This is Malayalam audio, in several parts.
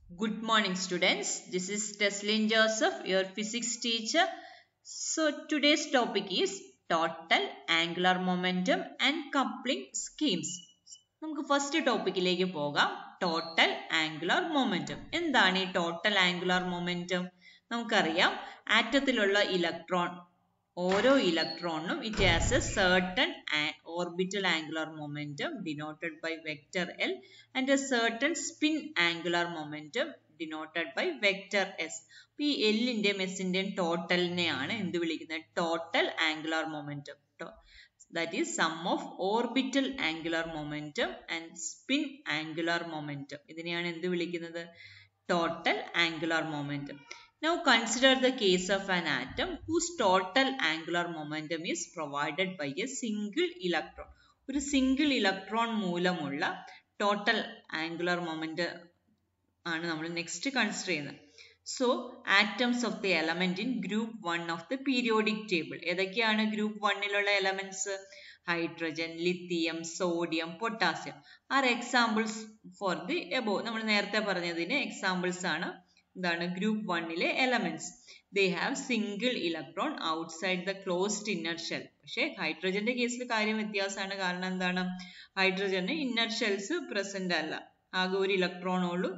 Good morning, students. This is Teslin Joseph, your physics teacher. So, today's topic is total angular momentum and coupling schemes. നമുക്ക് ഫസ്റ്റ് ടോപ്പിക്കിലേക്ക് പോകാം ടോട്ടൽ ആംഗുലർ മൊമെന്റം എന്താണ് ഈ ടോട്ടൽ ആംഗുലർ മൊമെന്റം നമുക്കറിയാം ആറ്റത്തിലുള്ള ഇലക്ട്രോൺ ഓരോ ഇലക്ട്രോണിനും it has a certain orbital angular momentum denoted by vector L and a certain spin angular momentum denoted by vector S അപ്പൊ ഈ എല്ലിന്റെയും എസിന്റെയും ടോട്ടലിനെയാണ് എന്ത് വിളിക്കുന്നത് total angular momentum that is sum of orbital angular momentum and spin angular momentum ഇതിനെയാണ് എന്ത് വിളിക്കുന്നത് total angular momentum now consider the case of an atom whose total angular momentum is provided by a single electron ഒരു സിംഗിൾ ഇലക്ട്രോൺ മൂലമുള്ള ടോട്ടൽ ആംഗുലർ മൊമെന്റ് ആണ് നമ്മൾ നെക്സ്റ്റ് കൺസിഡർ ചെയ്യുന്നത് so atoms of the element in group one of the periodic table ഏതൊക്കെയാണ് ഗ്രൂപ്പ് വണ്ണിലുള്ള elements hydrogen lithium sodium potassium are examples for the above നമ്മൾ നേരത്തെ പറഞ്ഞതിന് എക്സാമ്പിൾസ് ആണ് എന്താണ് ഗ്രൂപ്പ് വണ്ണിലെ elements they have single electron outside the closed inner shell പക്ഷേ ഹൈഡ്രജന്റെ കേസിൽ കാര്യം വ്യത്യാസമാണ് കാരണം എന്താണ് ഹൈഡ്രജന് ഇന്നർ ഷെൽസ് പ്രസന്റ് അല്ല ആകെ ഒരു ഇലക്ട്രോണേ ഉള്ളൂ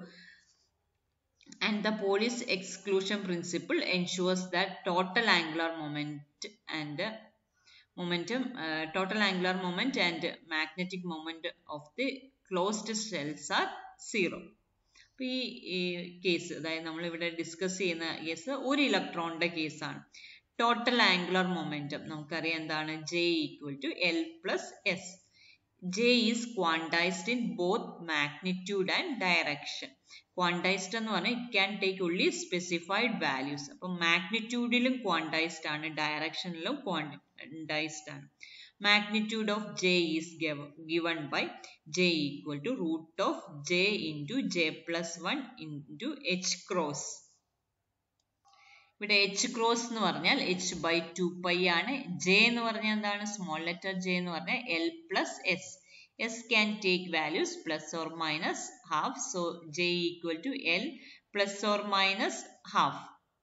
and the Pauli's exclusion principle ensures that total angular moment and uh, momentum uh, total angular moment and magnetic moment of the closed shells are zero അപ്പോൾ ഈ കേസ് അതായത് നമ്മൾ ഇവിടെ ഡിസ്കസ് ചെയ്യുന്ന കേസ് ഒരു ഇലക്ട്രോണിന്റെ കേസാണ് ടോട്ടൽ ആംഗുലർ മൊമെന്റം നമുക്കറിയാം എന്താണ് J equal to L plus S J is quantized in both magnitude and direction quantized എന്ന് പറഞ്ഞാൽ it can take only specified values അപ്പം മാഗ്നിറ്റ്യൂഡിലും ക്വാണ്ടൈസ്ഡ് ആണ് ഡയറക്ഷനിലും ക്വാണ്ടൈസ്ഡ് ആണ് magnitude of J is given by J equal to root of J into J plus one into H cross ഇവിടെ എച്ച് ക്രോസ് എന്ന് പറഞ്ഞാൽ എച്ച് ബൈ ടു പൈ ആണ് ജെ എന്ന് പറഞ്ഞാൽ എന്താണ് സ്മോൾ ലെറ്റർ ജെ എന്ന് പറഞ്ഞാൽ L plus S s can take values plus or minus half so j equal to l plus or minus half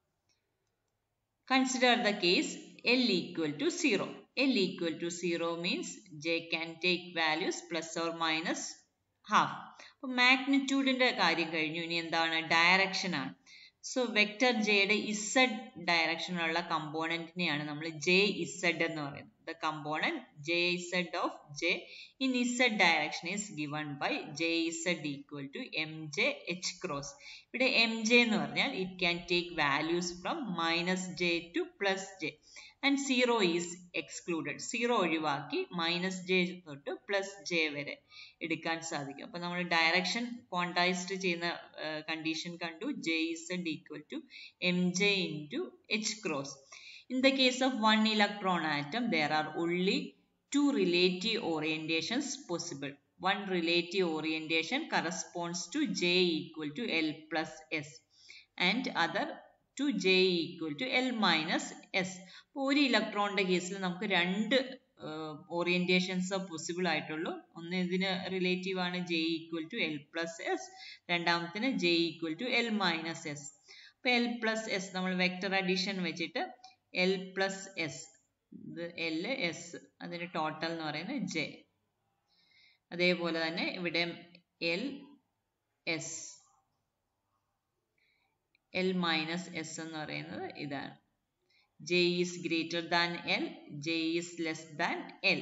consider the case l equal to 0 l equal to 0 means j can take values plus or minus half അപ്പോൾ മാഗ്നിറ്റ്യൂഡിന്റെ കാര്യം കഴിഞ്ഞു ഇനി എന്താണ് ഡയറക്ഷൻ ആണ് സോ വെക്ടർ ജെയുടെ ഇസഡ് ഡയറക്ഷനുള്ള കമ്പോണന്റിനെയാണ് നമ്മൾ ജെ ഇസഡ് എന്ന് പറയുന്നത് the component J Z of J in Z direction is given by J Z equal to M J H cross ഇവിടെ എം ജെ എന്ന് പറഞ്ഞാൽ it can take values from minus J to plus J and zero is excluded zero ഒഴിവാക്കി മൈനസ് ജെ തൊട്ട് പ്ലസ് ജെ വരെ എടുക്കാൻ സാധിക്കും അപ്പൊ നമ്മൾ ഡയറക്ഷൻ ക്വാണ്ടൈസ്ഡ് ചെയ്യുന്ന കണ്ടീഷൻ കണ്ടു J Z equal to M J into H cross in the case of one electron atom there are only two relative orientations possible one relative orientation corresponds to j equal to l plus s and other to j equal to l minus s ഒരു ഇലക്ട്രോണിന്റെ കേസിൽ നമുക്ക് രണ്ട് ഓറിയന്റേഷൻസ് പോസിബിൾ ആയിട്ടുള്ളൂ ഒന്ന് ഇതിന് റിലേറ്റീവ് ആണ് J equal to L plus S രണ്ടാമത്തിന് J equal to L minus S അപ്പൊ എൽ പ്ലസ് എസ് നമ്മൾ വെക്ടർ അഡീഷൻ വെച്ചിട്ട് എൽ പ്ലസ് എസ് ഇത് എൽ എസ് അതിന്റെ ടോട്ടൽ എന്ന് പറയുന്നത് ജെ അതേപോലെ തന്നെ ഇവിടെ L S L minus S എന്ന് പറയുന്നത് ഇതാണ് J is greater than L J is less than L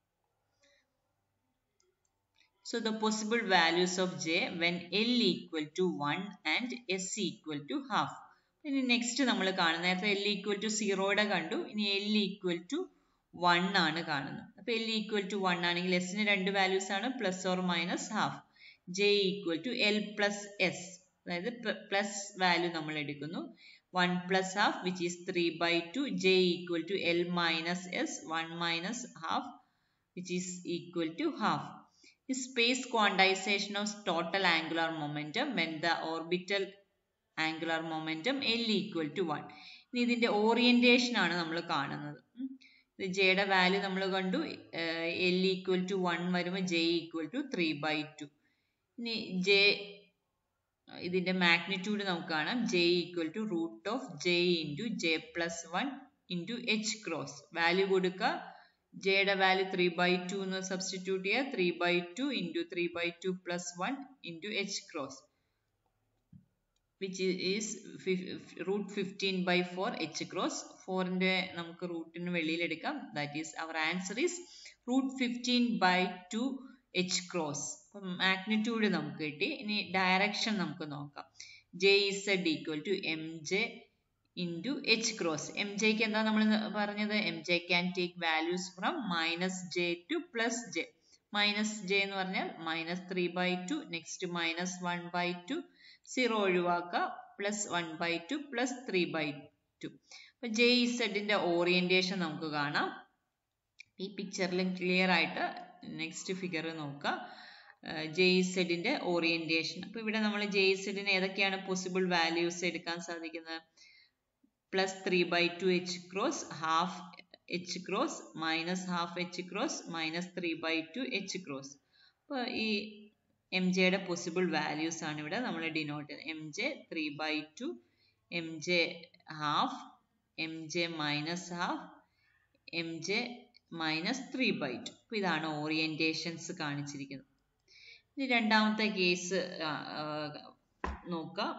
So the possible values of j when L equal to 1 and S equal to half. ഇനി നെക്സ്റ്റ് നമ്മൾ കാണുന്നത് നേരത്തെ L equal to സീറോയുടെ കണ്ടു ഇനി L equal to 1 ആണ് കാണുന്നത് അപ്പൊ L equal to 1 ആണെങ്കിൽ S ന് രണ്ട് വാല്യൂസ് ആണ് plus or minus half J equal to L plus S അതായത് പ്ലസ് വാല്യൂ നമ്മൾ എടുക്കുന്നു 1 plus half which is 3 by 2 J equal to L minus S 1 minus half which is equal to half space quantization of total angular momentum when the orbital angular momentum L equal to 1 ഇനി ഇതിന്റെ ഓറിയന്റേഷൻ ആണ് നമ്മൾ കാണുന്നത് ജെയുടെ വാല്യൂ നമ്മൾ കണ്ടു എൽ ഈക്വൽ ടു വൺ വരുമ്പോൾ J equal to three by two ഇനി ജെ ഇതിന്റെ മാഗ്നിറ്റ്യൂഡ് നമുക്ക് കാണാം J equal to root of J into J plus one into H cross value കൊടുക്കുക ജെയുടെ വാല്യൂ ത്രീ ബൈ ടു എന്ന് സബ്സ്റ്റിറ്റ്യൂട്ട് ചെയ്യുക three by two into three by two plus one into H cross which is root fifteen by four H cross ഫോറിന്റെ നമുക്ക് റൂട്ടിന് വെളിയിൽ എടുക്കാം that is our answer is root fifteen by two H cross magnitude നമുക്ക് കിട്ടി ഇനി ഡയറക്ഷൻ നമുക്ക് നോക്കാം J Z equal to M J into H cross M ജെക്ക് എന്താ നമ്മൾ പറഞ്ഞത് M J can take values from minus J to plus J minus J എന്ന് പറഞ്ഞാൽ minus three by two next minus one by two zero ഒഴിവാക്കുക plus one by two plus three by two അപ്പൊ ജെ ഇസഡിന്റെ ഓറിയന്റേഷൻ നമുക്ക് കാണാം ഈ പിക്ചറിലും ക്ലിയർ ആയിട്ട് നെക്സ്റ്റ് ഫിഗർ നോക്കുക ജെ ഇസഡിന്റെ ഓറിയന്റേഷൻ അപ്പൊ ഇവിടെ നമ്മൾ ജെ ഇസഡിന് ഏതൊക്കെയാണ് പോസിബിൾ വാല്യൂസ് എടുക്കാൻ സാധിക്കുന്നത് plus three by two H cross half H cross minus half H cross minus three by two H cross അപ്പോൾ ഈ എം ജെയുടെ പോസിബിൾ വാല്യൂസ് ആണ് ഇവിടെ നമ്മൾ ഡിനോട്ട് ചെയ്യുന്നത് M J three by two M J half M J minus half M J minus three by two അപ്പോൾ ഇതാണ് ഓറിയന്റേഷൻസ് കാണിച്ചിരിക്കുന്നത് ഇനി രണ്ടാമത്തെ കേസ് നോക്കാം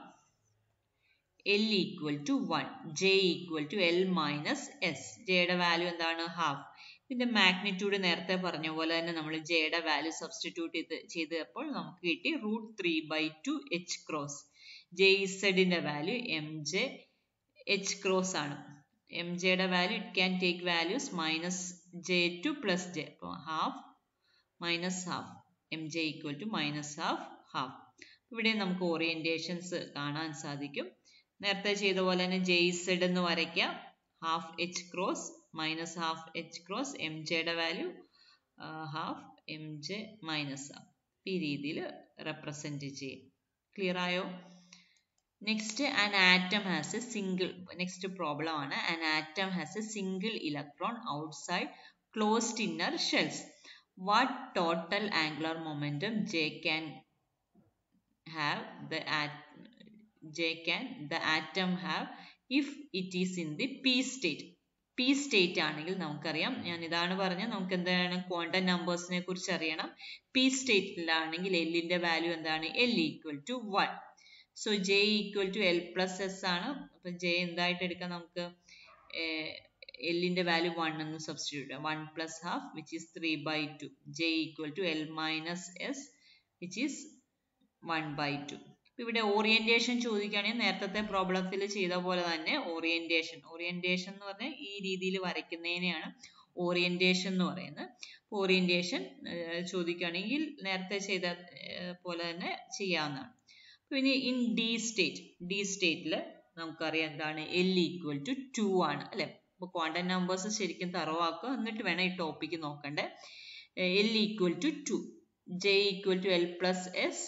L equal to one J equal to L minus S ജെയുടെ വാല്യൂ എന്താണ് ഹാഫ് ഇതിന്റെ മാഗ്നിറ്റ്യൂഡ് നേരത്തെ പറഞ്ഞ പോലെ തന്നെ നമ്മൾ ജെയുടെ വാല്യൂ സബ്സ്റ്റിറ്റ്യൂട്ട് ചെയ്ത് ചെയ്തപ്പോൾ നമുക്ക് കിട്ടി root three by two H cross J ഇസഡിന്റെ value M J H cross ആണ് എം ജെയുടെ value it can take values minus J to plus J അപ്പോൾ half minus half M J equal to minus half half ഇവിടെ നമുക്ക് ഓറിയന്റേഷൻസ് കാണാൻ സാധിക്കും നേരത്തെ ചെയ്ത പോലെ തന്നെ ജെ ഇസഡ് എന്ന് വരയ്ക്കാം half H cross minus half H cross M ജെയുടെ value half M J minus half ഈ രീതിയിൽ റെപ്രസെന്റ് ചെയ്യും ക്ലിയർ ആയോ next an atom has a single next problem ആണ് an atom has a single electron outside closed inner shells what total angular momentum J can have the J can the atom have if it is in the p state p state ആണെങ്കിൽ നമുക്കറിയാം ഞാൻ ഇതാണ് പറഞ്ഞത് നമുക്ക് എന്താണ് ക്വാണ്ടം നമ്പേഴ്സിനെ കുറിച്ച് അറിയണം p സ്റ്റേറ്റിലാണെങ്കിൽ എല്ലിന്റെ വാല്യൂ എന്താണ് L equal to one so J equal to L plus S ആണ് അപ്പൊ ജെ എന്തായിട്ട് എടുക്കാം നമുക്ക് എല്ലിന്റെ വാല്യൂ വൺ എന്ന് substitute one plus half which is three by two J equal to L minus S which is one by two ഇവിടെ ഓറിയന്റേഷൻ ചോദിക്കുകയാണെങ്കിൽ നേരത്തെ പ്രോബ്ലത്തിൽ ചെയ്ത പോലെ തന്നെ ഓറിയന്റേഷൻ ഓറിയന്റേഷൻ എന്ന് പറഞ്ഞാൽ ഈ രീതിയിൽ വരയ്ക്കുന്നതിനെയാണ് ഓറിയന്റേഷൻ എന്ന് പറയുന്നത് ഓറിയന്റേഷൻ ചോദിക്കുകയാണെങ്കിൽ നേരത്തെ ചെയ്ത പോലെ തന്നെ ചെയ്യാവുന്നതാണ് പിന്നെ ഇൻ ഡി സ്റ്റേറ്റ് ഡി സ്റ്റേറ്റിൽ നമുക്കറിയാം എന്താണ് എൽ ഈക്വൽ ടു ടു ആണ് അല്ലെ അപ്പൊ ക്വാണ്ടം നമ്പേഴ്സ് ശരിക്കും തറവാക്കുക എന്നിട്ട് വേണം ഈ ടോപ്പിക്ക് നോക്കണ്ടേ L equal to two J equal to L plus S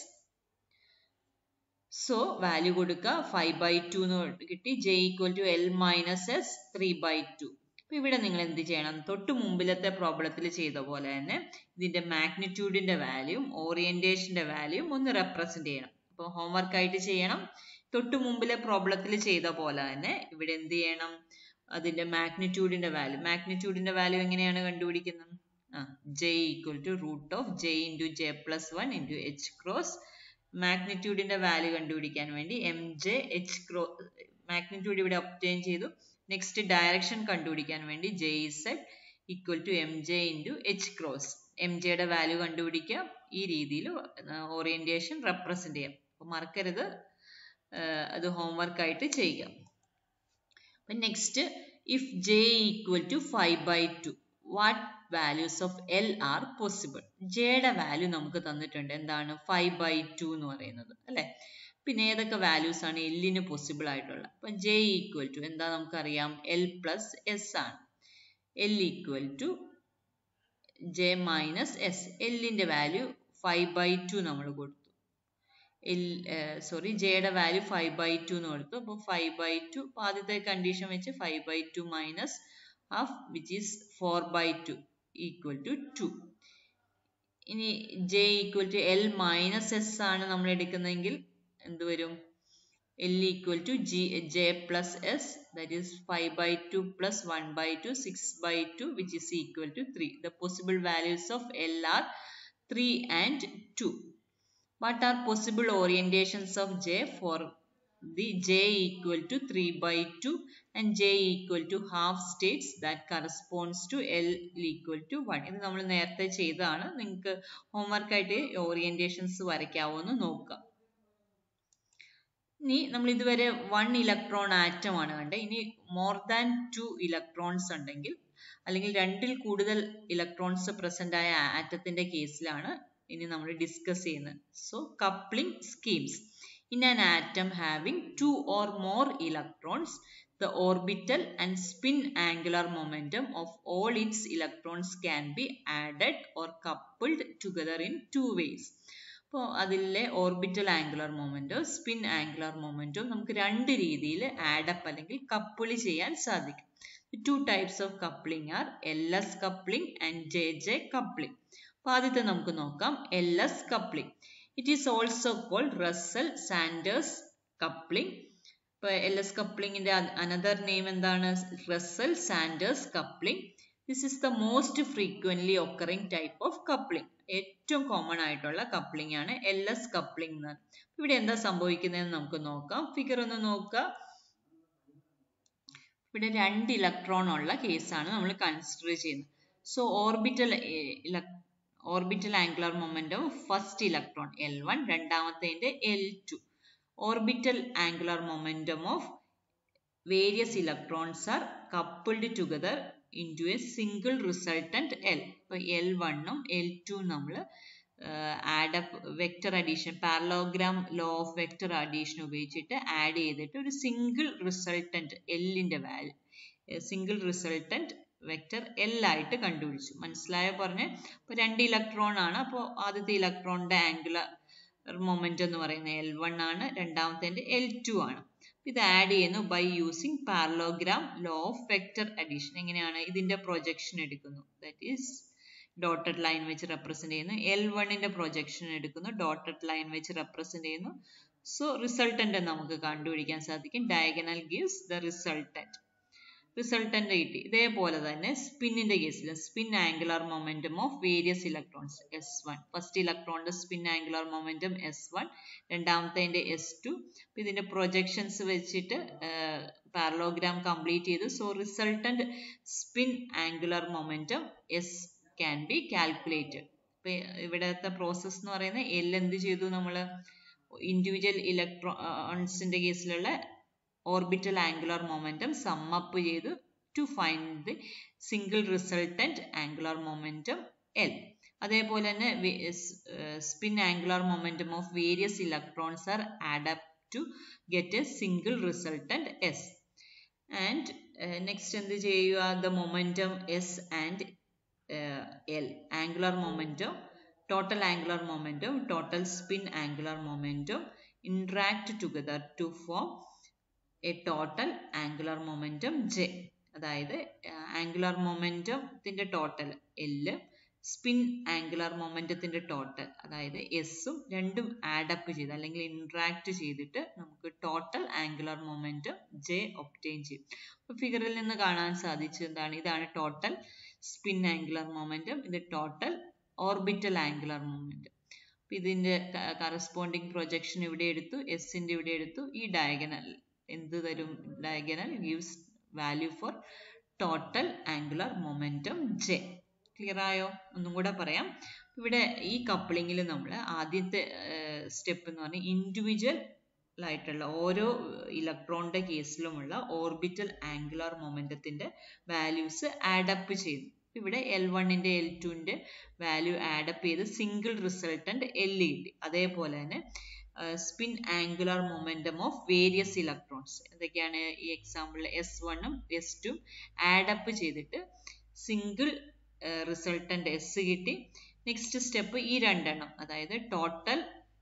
so value കൊടുക്കുക ഫൈവ് ബൈ ടു എന്ന് കിട്ടി J equal to L minus S three by two അപ്പൊ ഇവിടെ നിങ്ങൾ എന്ത് ചെയ്യണം തൊട്ട് മുമ്പിലത്തെ പ്രോബ്ലത്തിൽ ചെയ്ത പോലെ തന്നെ ഇതിന്റെ മാഗ്നിറ്റ്യൂഡിന്റെ വാല്യൂം ഓറിയന്റേഷന്റെ വാല്യൂം ഒന്ന് റെപ്രസെന്റ് ചെയ്യണം അപ്പൊ ഹോംവർക്ക് ആയിട്ട് ചെയ്യണം തൊട്ട് മുമ്പിലെ പ്രോബ്ലത്തിൽ ചെയ്ത പോലെ തന്നെ ഇവിടെ എന്ത് ചെയ്യണം അതിന്റെ മാഗ്നിറ്റ്യൂഡിന്റെ വാല്യൂ മാഗ്നിറ്റ്യൂഡിന്റെ വാല്യൂ എങ്ങനെയാണ് കണ്ടുപിടിക്കുന്നത് ആ J equal to root of J into J plus one into H cross മാഗ്നിറ്റ്യൂഡിന്റെ വാല്യൂ കണ്ടുപിടിക്കാൻ വേണ്ടി M J H cross magnitude ഇവിടെ ഒപ്റ്റെയിൻ ചെയ്തു നെക്സ്റ്റ് ഡയറക്ഷൻ കണ്ടുപിടിക്കാൻ വേണ്ടി J Z equal to M J into H cross M ജെയുടെ വാല്യൂ കണ്ടുപിടിക്കുക ഈ രീതിയിൽ ഓറിയന്റേഷൻ റെപ്രസെന്റ് ചെയ്യാം അപ്പൊ മറക്കരുത് അത് ഹോംവർക്ക് ആയിട്ട് ചെയ്യുക next if J equal to five by two what values of L are possible ജെയുടെ വാല്യൂ നമുക്ക് തന്നിട്ടുണ്ട് എന്താണ് ഫൈവ് ബൈ ടു എന്ന് പറയുന്നത് അല്ലെ പിന്നെ ഏതൊക്കെ വാല്യൂസ് ആണ് എല്ലിന് പോസിബിൾ ആയിട്ടുള്ളത് അപ്പൊ ജെ ഈക്വൽ ടു എന്താ നമുക്കറിയാം എൽ പ്ലസ് എസ് ആണ് L equal to J minus S എല്ലിന്റെ വാല്യൂ ഫൈവ് ബൈ ടു നമ്മൾ കൊടുത്തു എൽ സോറി ജെയുടെ വാല്യൂ ഫൈവ് ബൈ ടു എന്ന് കൊടുത്തു അപ്പോൾ ഫൈവ് ബൈ ടു ആദ്യത്തെ കണ്ടീഷൻ വെച്ച് five by two minus half which is four by two equal to two ഇനി J equal to L minus S ആണ് നമ്മൾ എടുക്കുന്നതെങ്കിൽ എന്ത് വരും L equal to G, J plus S that is 5 by 2 plus 1 by 2 6 by 2 which is equal to 3. The possible values of L are 3 and 2. What are possible orientations of J for the J equal to 3 by 2 and J equal to half states that corresponds to L equal to 1. ഇത് നമ്മൾ നേരത്തെ ചെയ്തതാണ് നിങ്ങൾക്ക് ഹോംവർക്ക് ആയിട്ട് ഓറിയന്റേഷൻസ് വരയ്ക്കാവോന്ന് നോക്കാം ഇനി നമ്മൾ ഇതുവരെ വൺ ഇലക്ട്രോൺ ആറ്റം ആണ് കണ്ടത് ഇനി മോർ ദാൻ ടു ഇലക്ട്രോൺസ് ഉണ്ടെങ്കിൽ അല്ലെങ്കിൽ രണ്ടിൽ കൂടുതൽ ഇലക്ട്രോൺസ് പ്രസന്റ് ആയ ആറ്റത്തിന്റെ കേസിലാണ് ഇനി നമ്മൾ ഡിസ്കസ് ചെയ്യുന്നത് so coupling schemes in an atom having two or more electrons the orbital and spin angular momentum of all its electrons can be added or coupled together in two ways. അപ്പോൾ അതിലെ ഓർബിറ്റൽ ആംഗുലർ മൊമെന്റോ സ്പിൻ ആംഗുലർ മൊമെന്റോ നമുക്ക് രണ്ട് രീതിയിൽ ആഡപ്പ് അല്ലെങ്കിൽ കപ്പിൾ ചെയ്യാൻ സാധിക്കും two types of coupling are L S coupling and J J coupling അപ്പോൾ ആദ്യത്തെ നമുക്ക് നോക്കാം L S coupling it is also called Russell Saunders coupling ഇപ്പോൾ എൽ എസ് കപ്ലിംഗിന്റെ അനദർ നെയിം എന്താണ് Russell Saunders coupling this is the most frequently occurring type of coupling ഏറ്റവും കോമൺ ആയിട്ടുള്ള കപ്ലിംഗ് ആണ് എൽ എസ് കപ്ലിംഗ് എന്ന് ഇവിടെ എന്താ സംഭവിക്കുന്നതെന്ന് നമുക്ക് നോക്കാം ഫിഗർ ഒന്ന് നോക്കുക ഇവിടെ രണ്ട് ഇലക്ട്രോൺ ഉള്ള കേസാണ് നമ്മൾ കൺസിഡർ ചെയ്യുന്നത് so orbital orbital angular momentum first electron L one രണ്ടാമത്തേന്റെ L two orbital angular momentum of various electrons are coupled together into a single resultant L. ഇപ്പോൾ എൽ വണ്ണും എൽ ടു നമ്മൾ add vector addition parallelogram law of vector addition ഉപയോഗിച്ചിട്ട് ആഡ് ചെയ്തിട്ട് ഒരു സിംഗിൾ റിസൾട്ടന്റ് എല്ലിന്റെ value single resultant vector L ആയിട്ട് കണ്ടുപിടിച്ചു മനസ്സിലായോ പറഞ്ഞ് ഇപ്പോൾ രണ്ട് ഇലക്ട്രോൺ ആണ് അപ്പോൾ ആദ്യത്തെ ഇലക്ട്രോണിന്റെ ആംഗുലർ മൊമെന്റ് എന്ന് പറയുന്നത് എൽ വൺ ആണ് രണ്ടാമത്തെ എൽ ടു ആണ് ഇത് ആഡ് ചെയ്യുന്നു by using parallelogram law of vector addition എങ്ങനെയാണ് ഇതിന്റെ പ്രൊജക്ഷൻ എടുക്കുന്നു ദാറ്റ് ഈസ് ഡോട്ടഡ് ലൈൻ വെച്ച് റെപ്രസെന്റ് ചെയ്യുന്നു എൽ വണ്ണിന്റെ പ്രൊജക്ഷൻ എടുക്കുന്നു ഡോട്ടഡ് ലൈൻ വെച്ച് റെപ്രസെന്റ് ചെയ്യുന്നു സോ റിസൾട്ടന്റ് നമുക്ക് കണ്ടുപിടിക്കാൻ സാധിക്കും diagonal gives the resultant resultant കിട്ടി ഇതേപോലെ തന്നെ സ്പിന്നിന്റെ കേസിൽ spin angular momentum of various electrons S one first ഇലക്ട്രോണിന്റെ spin angular momentum S one രണ്ടാമത്തെ എസ് ടു ഇതിന്റെ പ്രൊജക്ഷൻസ് വെച്ചിട്ട് പാരലോഗ്രാം കംപ്ലീറ്റ് ചെയ്തു so resultant spin angular momentum S can be calculated ഇപ്പൊ ഇവിടത്തെ പ്രോസസ് എന്ന് പറയുന്നത് എൽ എന്ത് ചെയ്തു നമ്മൾ ഇൻഡിവിജ്വൽ ഇലക്ട്രോൺസിന്റെ കേസിലുള്ള orbital angular momentum sum up ചെയ്തു to find the single resultant angular momentum L അതേപോലെ തന്നെ spin angular momentum of various electrons are add up to get a single resultant S and next എന്ത് ചെയ്യുക the momentum S and L angular momentum total angular momentum total spin angular momentum interact together to form a total angular momentum J അതായത് ആംഗുലർ മൊമെന്റത്തിന്റെ ടോട്ടൽ എല്ല് സ്പിൻ ആംഗുലർ മൊമെന്റത്തിന്റെ ടോട്ടൽ അതായത് എസും രണ്ടും ആഡപ്പ് ചെയ്ത് അല്ലെങ്കിൽ ഇന്ററാക്ട് ചെയ്തിട്ട് നമുക്ക് total angular momentum J obtain ചെയ്യും അപ്പൊ ഫിഗറിൽ നിന്ന് കാണാൻ സാധിച്ചത് എന്താണ് ഇതാണ് ടോട്ടൽ സ്പിൻ ആംഗുലർ മൊമെന്റം ഇത് ടോട്ടൽ ഓർബിറ്റൽ ആംഗുലർ മൊമെന്റം ഇതിന്റെ കറസ്പോണ്ടിങ് പ്രൊജക്ഷൻ ഇവിടെ എടുത്തു എസിന്റെ ഇവിടെ എടുത്തു ഈ ഡയഗണൽ എന്ത് തരും diagonal gives value for total angular momentum J clear ആയോ ഒന്നും കൂടെ പറയാം ഇവിടെ ഈ കപ്ലിങ്ങിൽ നമ്മൾ ആദ്യത്തെ സ്റ്റെപ്പ് എന്ന് പറഞ്ഞാൽ ഇൻഡിവിജ്വൽ ആയിട്ടുള്ള ഓരോ ഇലക്ട്രോണിന്റെ കേസിലുമുള്ള ഓർബിറ്റൽ ആംഗുലർ മൊമെന്റത്തിന്റെ വാല്യൂസ് ആഡപ്പ് ചെയ്യുന്നു ഇവിടെ എൽ വണ്ണിന്റെ എൽ ടുവിന്റെ വാല്യൂ ആഡപ്പ് ചെയ്ത് സിംഗിൾ റിസൾട്ടന്റ് എൽ കിട്ടി അതേപോലെ തന്നെ spin angular momentum of various electrons എന്തൊക്കെയാണ് ഈ എക്സാമ്പിളിൽ എസ് വണ്ണും എസ് ടു ആഡപ്പ് ചെയ്തിട്ട് സിംഗിൾ റിസൾട്ടന്റ് എസ് കിട്ടി നെക്സ്റ്റ് സ്റ്റെപ്പ് ഈ രണ്ടെണ്ണം അതായത് total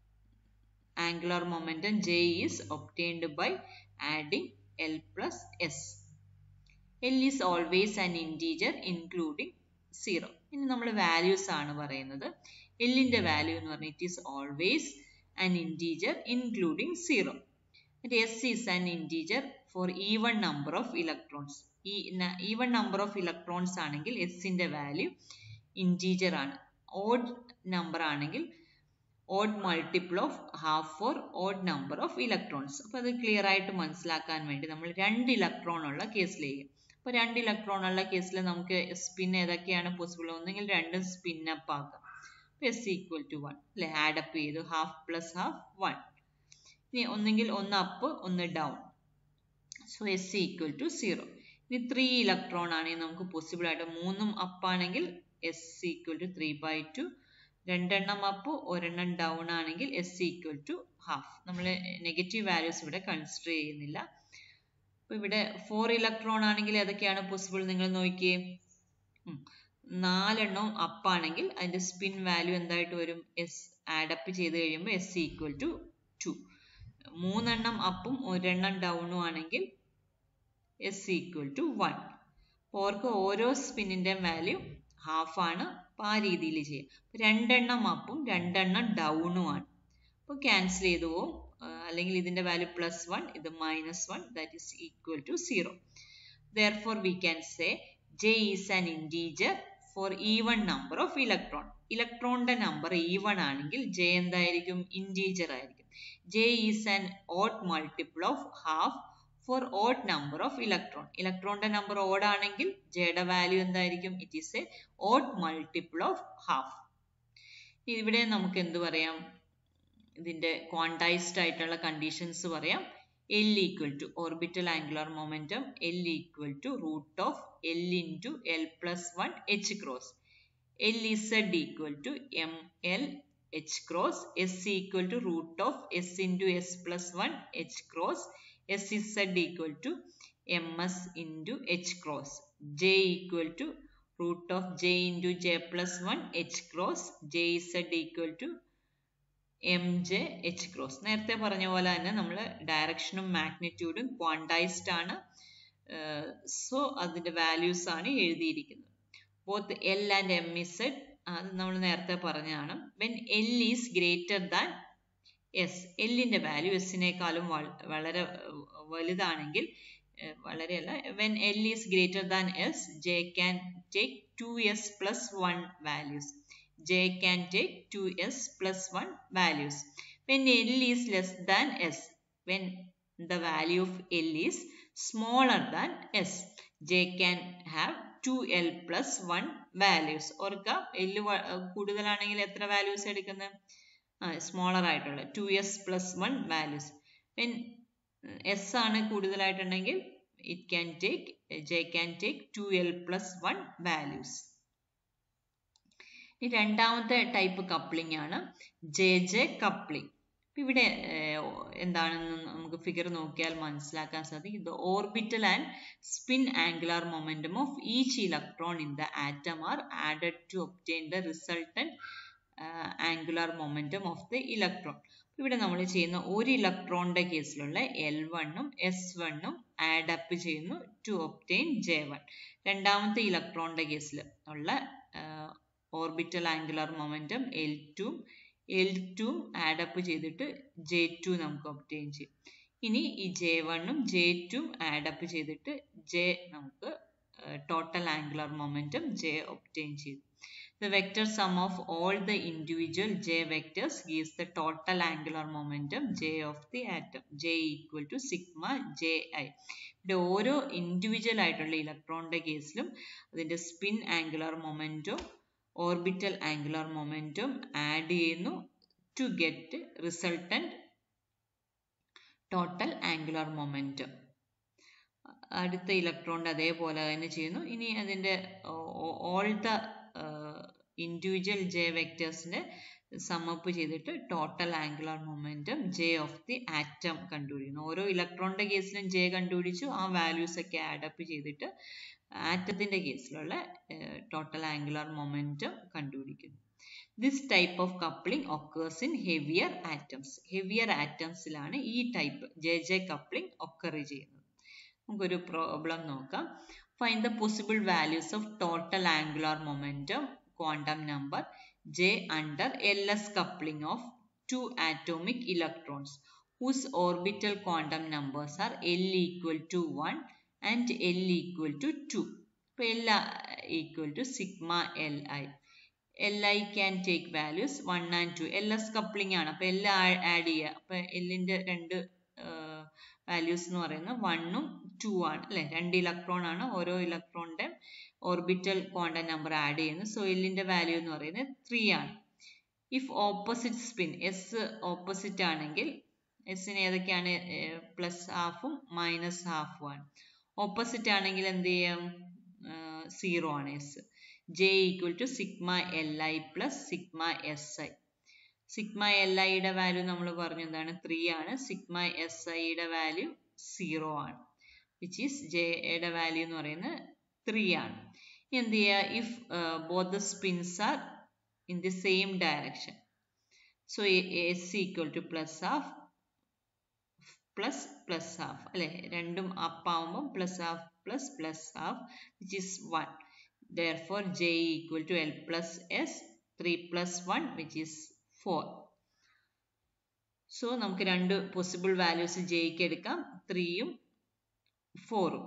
angular momentum J is obtained by adding L plus S L is always an integer including zero ഇനി നമ്മൾ വാല്യൂസ് ആണ് പറയുന്നത് എല്ലിന്റെ വാല്യൂ എന്ന് പറഞ്ഞാൽ it is always an integer including 0. And s is an integer for even number of electrons. ഈ ഈവൺ നമ്പർ ഓഫ് ഇലക്ട്രോൺസ് ആണെങ്കിൽ എസിന്റെ വാല്യൂ ഇൻറ്റീജർ ആണ് ഓഡ് നമ്പർ ആണെങ്കിൽ odd multiple of half for odd number of electrons അപ്പോൾ അത് ക്ലിയർ ആയിട്ട് മനസ്സിലാക്കാൻ വേണ്ടി നമ്മൾ രണ്ട് ഇലക്ട്രോൺ ഉള്ള കേസിലേക്ക് അപ്പോൾ രണ്ട് ഇലക്ട്രോൺ ഉള്ള കേസിൽ നമുക്ക് സ്പിൻ ഏതൊക്കെയാണ് പോസിബിൾ ഒന്നെങ്കിൽ രണ്ടും സ്പിൻ അപ്പ് ആക്കാം എസ് ഈക്വൽ ടു വൺ അല്ലെ ആഡ് അപ്പ് ചെയ്തു ഹാഫ് പ്ലസ് ഹാഫ് വൺ ഇനി ഒന്നെങ്കിൽ ഒന്ന് അപ്പ് ഒന്ന് down so S equal to zero ഇനി ത്രീ ഇലക്ട്രോൺ ആണെങ്കിൽ നമുക്ക് പോസിബിൾ ആയിട്ട് മൂന്നും അപ്പ് ആണെങ്കിൽ S equal to three by two രണ്ടെണ്ണം അപ്പ് ഒരെണ്ണം ഡൗൺ ആണെങ്കിൽ എസ് ഈക്വൽ ടു ഹാഫ് നമ്മൾ നെഗറ്റീവ് വാല്യൂസ് ഇവിടെ കൺസിഡർ ചെയ്യുന്നില്ല അപ്പൊ ഇവിടെ ഫോർ ഇലക്ട്രോൺ ആണെങ്കിൽ ഏതൊക്കെയാണ് പോസിബിൾ നിങ്ങൾ നോക്കിയേ നാലെണ്ണവും അപ്പ് ആണെങ്കിൽ അതിന്റെ സ്പിൻ വാല്യൂ എന്തായിട്ട് വരും എസ് ആഡപ്പ് ചെയ്ത് കഴിയുമ്പോൾ എസ് ഈക്വൽ ടു ടു മൂന്നെണ്ണം അപ്പും ഒരെണ്ണം ഡൗണും ആണെങ്കിൽ എസ് ഈക്വൽ ടു വൺ ഓർക്ക് ഓരോ സ്പിന്നിന്റെ വാല്യൂ ഹാഫ് ആണ് അപ്പോൾ ആ രീതിയിൽ ചെയ്യാം രണ്ടെണ്ണം അപ്പും രണ്ടെണ്ണം ഡൗണും ആണ് അപ്പോൾ ക്യാൻസൽ ചെയ്തു പോവും അല്ലെങ്കിൽ ഇതിന്റെ വാല്യൂ പ്ലസ് വൺ ഇത് minus one that is equal to zero therefore we can say J is an integer for even number of electron ഇലക്ട്രോണിന്റെ നമ്പർ ഈവൺ ആണെങ്കിൽ ജെ എന്തായിരിക്കും ഇൻറ്റീജർ ആയിരിക്കും J is an odd multiple of half for odd number of electron ഇലക്ട്രോണിന്റെ നമ്പർ ഓഡ് ആണെങ്കിൽ ജെയുടെ വാല്യൂ എന്തായിരിക്കും it is a odd multiple of half ഇവിടെ നമുക്ക് എന്ത് പറയാം ഇതിന്റെ ക്വാണ്ടൈസ്ഡ് ആയിട്ടുള്ള കണ്ടീഷൻസ് പറയാം L equal to orbital angular momentum L equal to root of L into L plus one H cross L Z equal to M L H cross S equal to root of S into S plus one H cross S Z equal to M S into H cross J equal to root of J into J plus one H cross J Z equal to M J H cross നേരത്തെ പറഞ്ഞ പോലെ തന്നെ നമ്മൾ ഡയറക്ഷനും മാഗ്നിറ്റ്യൂഡും ക്വാണ്ടൈസ്ഡ് ആണ് സോ അതിന്റെ വാല്യൂസ് ആണ് എഴുതിയിരിക്കുന്നത് both L and M Z അത് നമ്മൾ നേരത്തെ പറഞ്ഞതാണ് when L is greater than S എല്ലിന്റെ വാല്യൂ എസിനേക്കാളും വളരെ വലുതാണെങ്കിൽ വളരെയല്ല when L is greater than S J can take two S plus one values j can take 2s plus 1 values. When L is less than s, when the value of L is smaller than s, j can have 2l plus 1 values. ഓർക്കുക L കൂടുതലാണെങ്കിൽ എത്ര വാല്യൂസ് എടുക്കുന്നത് സ്മോളർ ആയിട്ടുള്ള two S plus one values when S ആണ് കൂടുതലായിട്ടുണ്ടെങ്കിൽ it can take J can take two L plus one values ഈ രണ്ടാമത്തെ ടൈപ്പ് കപ്ലിംഗ് ആണ് ജെ ജെ കപ്ലിംഗ് ഇവിടെ എന്താണെന്ന് നമുക്ക് ഫിഗർ നോക്കിയാൽ മനസ്സിലാക്കാൻ സാധിക്കും the orbital and spin angular momentum of each electron in the atom are added to obtain the resultant angular momentum of the electron ഇവിടെ നമ്മൾ ചെയ്യുന്ന ഒരു ഇലക്ട്രോണിന്റെ കേസിലുള്ള എൽ വണ്ണും എസ് വണ്ണും ആഡ് അപ്പ് ചെയ്യുന്നു ടു ഒപ്റ്റെയിൻ ജെ വൺ രണ്ടാമത്തെ ഇലക്ട്രോണിന്റെ കേസിൽ ഉള്ള orbital angular momentum L two L two add up ചെയ്തിട്ട് ജെ ടു നമുക്ക് ഒപ്റ്റെയിൻ ചെയ്യും ഇനി ഈ ജെ വണ്ണും ജെ ടു ആഡ് അപ്പ് ചെയ്തിട്ട് ജെ നമുക്ക് total angular momentum J obtain ചെയ്തു The vector sum of all the individual j vectors gives the total angular momentum j of the atom. j equal to sigma ji. ഇവിടെ ഓരോ ഇൻഡിവിജ്വൽ ആയിട്ടുള്ള ഇലക്ട്രോണിന്റെ കേസിലും അതിന്റെ സ്പിൻ ആംഗുലർ മൊമെന്റും ഓർബിറ്റൽ ആംഗുലർ മൊമെന്റും ആഡ് ചെയ്യുന്നു to get resultant total angular momentum അടുത്ത ഇലക്ട്രോണിന്റെ അതേപോലെ തന്നെ ചെയ്യുന്നു ഇനി അതിന്റെ ഓൾ ദ ഇൻഡിവിജ്വൽ ജെ വെക്ടേഴ്സിന്റെ സമ്മപ്പ് ചെയ്തിട്ട് total angular momentum J of the atom കണ്ടുപിടിക്കുന്നു ഓരോ ഇലക്ട്രോണിന്റെ കേസിലും ജെ കണ്ടുപിടിച്ചു ആ വാല്യൂസ് ഒക്കെ ആഡപ്പ് ചെയ്തിട്ട് ആറ്റത്തിന്റെ കേസിലുള്ള ടോട്ടൽ ആംഗുലർ മൊമെന്റം കണ്ടുപിടിക്കുന്നു this type of coupling occurs in heavier atoms heavier ആറ്റംസിലാണ് ഈ type J J coupling occur ചെയ്യുന്നത് നമുക്കൊരു പ്രോബ്ലം നോക്കാം find the possible values of total angular momentum quantum number j under ls coupling of two atomic electrons whose orbital quantum numbers are L equal to 1 and L equal to 2. അപ്പോൾ L equal to sigma Li. Li can take values 1 and 2. LS coupling ആണ് അപ്പോൾ L ആഡ് ചെയ്യുക അപ്പോൾ Lന്റെ രണ്ട് വാല്യൂസ് എന്ന് പറയുന്നത് വണ്ണും ടു ആണ് അല്ലെ രണ്ട് ഇലക്ട്രോൺ ആണ് ഓരോ ഇലക്ട്രോണിന്റെ ഓർബിറ്റൽ ക്വാണ്ടം നമ്പർ ആഡ് ചെയ്യുന്നത് സോ എല്ലിന്റെ വാല്യൂ എന്ന് പറയുന്നത് ത്രീ ആണ് if opposite spin S opposite ആണെങ്കിൽ എസിന് ഏതൊക്കെയാണ് പ്ലസ് ഹാഫും മൈനസ് ഹാഫും ആണ് ഓപ്പോസിറ്റ് ആണെങ്കിൽ എന്ത് ചെയ്യാം സീറോ ആണ് S J equal to sigma L I plus sigma S I sigma L ഐയുടെ വാല്യൂ നമ്മൾ പറഞ്ഞു എന്താണ് ത്രീ ആണ് സിഗ്മ എസ് ഐയുടെ വാല്യൂ സീറോ ആണ് വിച്ച് ഈസ് ജെയുടെ വാല്യൂ എന്ന് പറയുന്നത് ത്രീ ആണ് എന്ത് ചെയ്യുക if both the spins are in the same direction so S equal to plus half plus plus half അല്ലെ രണ്ടും അപ്പ് ആവുമ്പോൾ plus half plus plus half which is one therefore J equal to L plus S three plus one which is four so നമുക്ക് രണ്ട് പോസിബിൾ വാല്യൂസ് ജെയ്ക്ക് എടുക്കാം ത്രീയും ഫോറും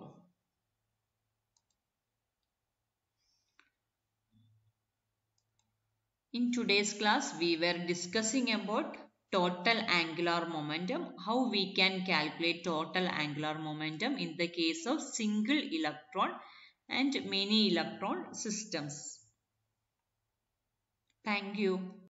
In today's class, we were discussing about total angular momentum, how we can calculate total angular momentum in the case of single electron and many electron systems. Thank you.